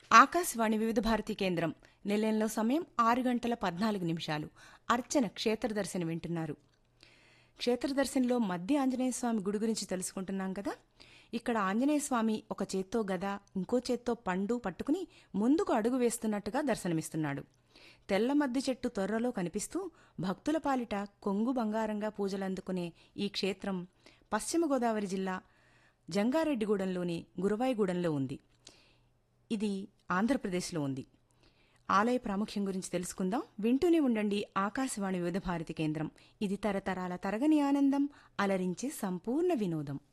ఆకాశవాణి వివిధ భారతి కేంద్రం నిలయంలో సమయం ఆరు గంటల పద్నాలుగు నిమిషాలు అర్చన క్షేత్రదర్శన వింటున్నారు క్షేత్రదర్శన్లో మధ్య ఆంజనేయ స్వామి గుడి గురించి తెలుసుకుంటున్నాం కదా ఇక్కడ ఆంజనేయ స్వామి ఒక చేత్తో గద ఇంకో చేత్తో పండు పట్టుకుని ముందుకు అడుగు వేస్తున్నట్టుగా దర్శనమిస్తున్నాడు తెల్ల మద్ది చెట్టు తొర్రలో కనిపిస్తూ భక్తుల పాలిట కొంగు బంగారంగా పూజలందుకునే ఈ క్షేత్రం పశ్చిమ గోదావరి జిల్లా జంగారెడ్డిగూడెంలోని గురువాయిగూడెంలో ఉంది ఇది ఆంధ్రప్రదేశ్లో ఉంది ఆలయ ప్రాముఖ్యం గురించి తెలుసుకుందాం వింటూనే ఉండండి ఆకాశవాణి వివిధ భారతి కేంద్రం ఇది తరతరాల తరగని ఆనందం అలరించే సంపూర్ణ వినోదం